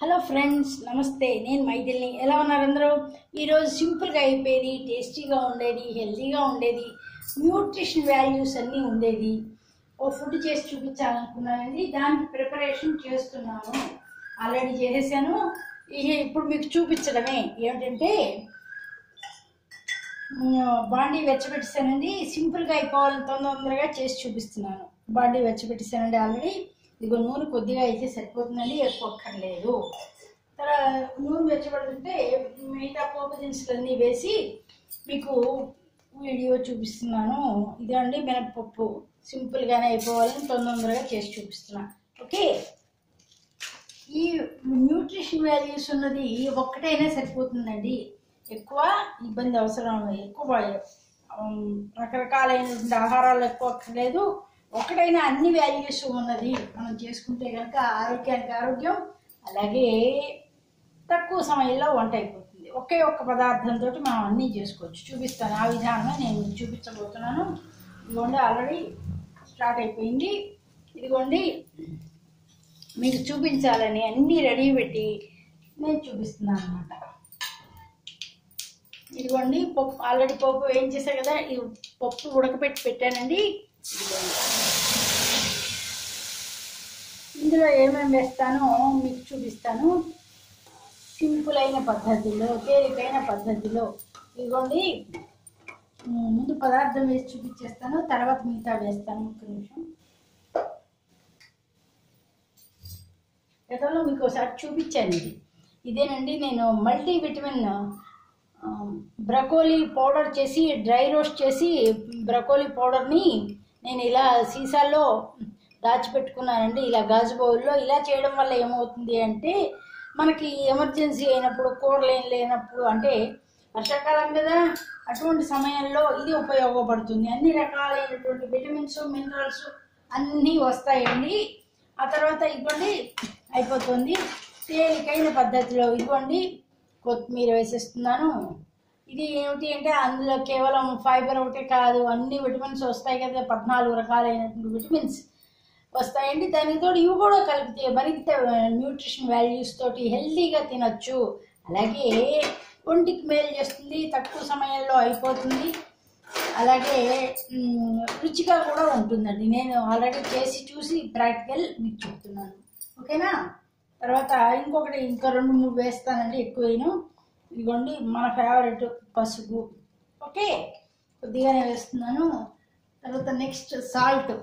hello friends నమస్తే నేను మైథిల్ని ఎలా ఉన్నారు అందరూ ఈరోజు సింపుల్గా అయిపోయేది టేస్టీగా ఉండేది హెల్తీగా ఉండేది న్యూట్రిషన్ వాల్యూస్ అన్నీ ఉండేది ఓ ఫుడ్ చేసి చూపించాలనుకున్నానండి దానికి ప్రిపరేషన్ చేస్తున్నాను ఆల్రెడీ చేసేసాను ఇక ఇప్పుడు మీకు చూపించడమే ఏమిటంటే బాండీ వెచ్చబెట్టేసానండి సింపుల్గా అయిపోవాలని తొందరగా చేసి చూపిస్తున్నాను బాండీ వెచ్చబెట్టేసానండి ఆల్రెడీ ఇదిగో నూనె కొద్దిగా అయితే సరిపోతుందండి ఎక్కువ అక్కర్లేదు తర్వాత నూనె వెచ్చబడుతుంటే మిగతా పోపు దినుసులన్నీ వేసి మీకు వీడియో చూపిస్తున్నాను ఇదండి మినపప్పు సింపుల్గానే అయిపోవాలని తొందరగా చేసి చూపిస్తున్నాను ఓకే ఈ న్యూట్రిషన్ వాల్యూస్ ఉన్నది ఒక్కటైనా సరిపోతుందండి ఎక్కువ ఇబ్బంది అవసరం ఎక్కువ ఉమ్, రకరకాలైనటువంటి ఆహారాలు ఎక్కువ అక్కర్లేదు ఒకటైనా అన్ని వాల్యూస్ ఉన్నది మనం చేసుకుంటే కనుక ఆరోగ్యానికి ఆరోగ్యం అలాగే తక్కువ సమయంలో వంట అయిపోతుంది ఒకే ఒక్క పదార్థంతో మనం అన్నీ చేసుకోవచ్చు చూపిస్తాను ఆ విధానమే నేను మీకు చూపించబోతున్నాను ఇదిగోండి ఆల్రెడీ స్టార్ట్ అయిపోయింది ఇదిగోండి మీకు చూపించాలని అన్నీ రెడీ పెట్టి నేను చూపిస్తున్నాను అనమాట ఇదిగోండి పప్పు ఆల్రెడీ పప్పు ఏం చేశా కదా ఈ పప్పు ఉడకపెట్టి పెట్టానండి ఇదిగోండి ఇందులో ఏమేమి వేస్తానో మీకు చూపిస్తాను సింపుల్ అయిన పద్ధతిలో తేలికైన పద్ధతిలో ఇదిగోండి ఉమ్, ముందు పదార్థం వేసి చూపించేస్తాను తర్వాత మిగతా వేస్తాను ఒక నిమిషం గతంలో మీకు ఒకసారి చూపించాను ఇది ఇదేనండి నేను మల్టీ విటమిన్ బ్రకోలీ పౌడర్ చేసి డ్రై రోస్ట్ చేసి బ్రకోలీ పౌడర్ని నేను ఇలా సీసాల్లో దాచిపెట్టుకున్నానండి ఇలా గాజు బౌల్లో ఇలా చేయడం వల్ల ఏమవుతుంది అంటే మనకి ఎమర్జెన్సీ అయినప్పుడు కూరలు ఏం లేనప్పుడు అంటే వర్షాకాలం కదా అటువంటి సమయంలో ఇది ఉపయోగపడుతుంది అన్ని రకాలైనటువంటి విటమిన్స్ మినరల్స్ అన్నీ వస్తాయండి ఆ తర్వాత ఇవ్వండి అయిపోతుంది తేలికైన పద్ధతిలో ఇవ్వండి కొత్తిమీర వేసేస్తున్నాను ఇది ఏమిటి అంటే అందులో కేవలం ఫైబర్ ఒకటే కాదు అన్ని విటమిన్స్ వస్తాయి కదా పద్నాలుగు రకాలైనటువంటి విటమిన్స్ వస్తాయండి దానికి తోడు ఇవి కూడా కలిపితే మరింత న్యూట్రిషన్ వాల్యూస్ తోటి హెల్తీగా తినొచ్చు అలాగే ఒంటికి మేలు చేస్తుంది తక్కువ సమయంలో అయిపోతుంది అలాగే మ్, రుచిగా కూడా ఉంటుందండి నేను ఆల్రెడీ చేసి చూసి ప్రాక్టికల్ మీకు చెప్తున్నాను ఓకేనా తర్వాత ఇంకొకటి ఇంకా రెండు మూడు వేస్తానండి ఎక్కువైన ఇదిగోండి మన ఫేవరెట్ పసుపు ఓకే కొద్దిగానే వేస్తున్నాను తర్వాత నెక్స్ట్ సాల్ట్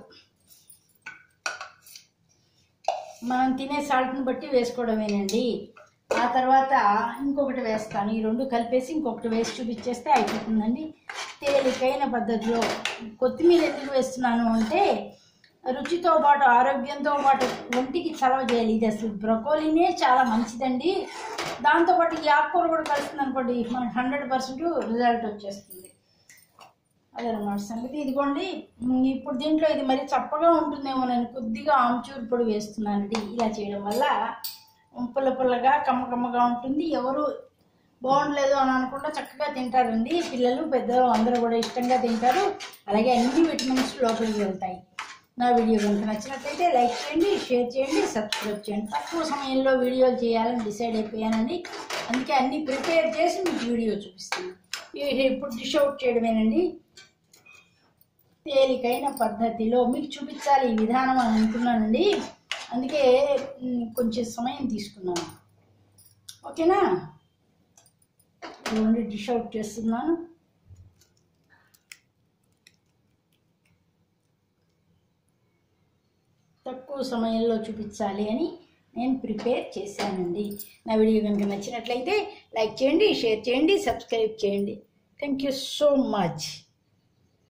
మనం తినే సాల్ట్ని బట్టి వేసుకోవడమేనండి ఆ తర్వాత ఇంకొకటి వేస్తాను ఈ రెండు కలిపేసి ఇంకొకటి వేసి చూపించేస్తే అయిపోతుందండి తేలికైన పద్ధతిలో కొత్తిమీర ఎందుకు వేస్తున్నాను అంటే రుచితో పాటు ఆరోగ్యంతో పాటు ఒంటికి చలవ చేయాలి ఇది అసలు బ్రొకోలీనే చాలా మంచిదండి దాంతోపాటు ఈ ఆకుకూర కూడా కలుస్తుంది అనుకోండి మనకి హండ్రెడ్ పర్సెంట్ రిజల్ట్ వచ్చేస్తుంది అదనమాట సంగతి ఇదిగోండి ఉమ్, ఇప్పుడు దీంట్లో ఇది మరి చప్పగా ఉంటుందేమో నేను కొద్దిగా ఆమ్చూరు పొడి వేస్తున్నానండి ఇలా చేయడం వల్ల పుల్ల పుల్లగా కమ్మ కమ్మగా ఉంటుంది ఎవరు బాగుండలేదు అని అనకుండా చక్కగా తింటారండి పిల్లలు పెద్దలు అందరూ కూడా ఇష్టంగా తింటారు అలాగే అన్ని విటమిన్స్ లోపలికి వెళ్తాయి నా వీడియో కనుక నచ్చినట్లయితే లైక్ చేయండి షేర్ చేయండి సబ్స్క్రైబ్ చేయండి తక్కువ సమయంలో వీడియోలు చేయాలని డిసైడ్ అయిపోయానండి అందుకే అన్నీ ప్రిపేర్ చేసి మీకు వీడియో చూపిస్తాను ఇవి ఇప్పుడు డిష్ అవుట్ చేయడమేనండి తేలికైన పద్ధతిలో మీకు చూపించాలి ఈ విధానం అని అనుకున్నానండి అందుకే మ్, కొంచెం సమయం తీసుకున్నాను ఓకేనా ఇదిగోండి డిష్ అవుట్ చేస్తున్నాను తక్కువ సమయంలో చూపించాలి అని నేను ప్రిపేర్ చేశానండి నా వీడియో కనుక నచ్చినట్లయితే లైక్ చేయండి షేర్ చేయండి సబ్స్క్రైబ్ చేయండి థ్యాంక్ యూ సో మచ్